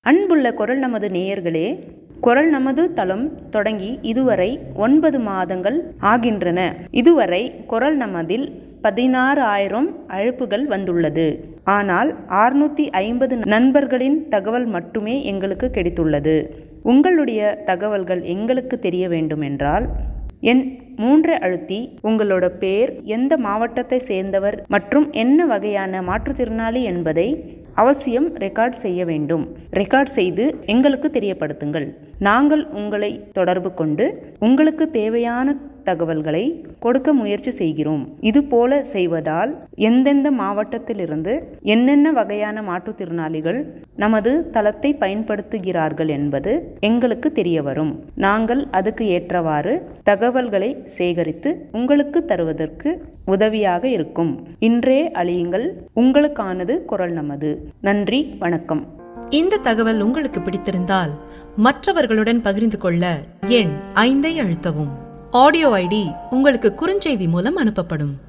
அன்புள்ள குரல் நமது நேயர்களே குரல் நமது தளம் தொடங்கி இதுவரை ஒன்பது மாதங்கள் ஆகின்றன இதுவரை குரல் நமதில் பதினாறு ஆயிரம் அழைப்புகள் வந்துள்ளது ஆனால் ஆறுநூற்றி ஐம்பது நண்பர்களின் தகவல் மட்டுமே எங்களுக்கு கிடைத்துள்ளது உங்களுடைய தகவல்கள் எங்களுக்கு தெரிய வேண்டுமென்றால் என் மூன்றை அழுத்தி உங்களோட பேர் எந்த மாவட்டத்தை சேர்ந்தவர் மற்றும் என்ன வகையான மாற்றுத்திறனாளி என்பதை அவசியம் ரெக்கார்ட் செய்ய வேண்டும் ரெக்கார்ட் செய்து எங்களுக்கு தெரியப்படுத்துங்கள் நாங்கள் உங்களை தொடர்பு கொண்டு உங்களுக்கு தேவையான தகவல்களை கொடுக்க முயற்சி செய்கிறோம் இது போல செய்வதால் எந்தெந்த மாவட்டத்திலிருந்து என்னென்ன வகையான மாற்றுத்திறனாளிகள் நமது தளத்தை பயன்படுத்துகிறார்கள் என்பது எங்களுக்கு தெரிய வரும் நாங்கள் அதுக்கு ஏற்றவாறு தகவல்களை சேகரித்து உங்களுக்கு தருவதற்கு உதவியாக இருக்கும் இன்றே அழியுங்கள் உங்களுக்கானது குரல் நமது நன்றி வணக்கம் இந்த தகவல் உங்களுக்கு பிடித்திருந்தால் மற்றவர்களுடன் பகிர்ந்து கொள்ள எண் ஐந்தை அழுத்தவும் ஆடியோ ஐடி உங்களுக்கு குறுஞ்செய்தி மூலம் அனுப்பப்படும்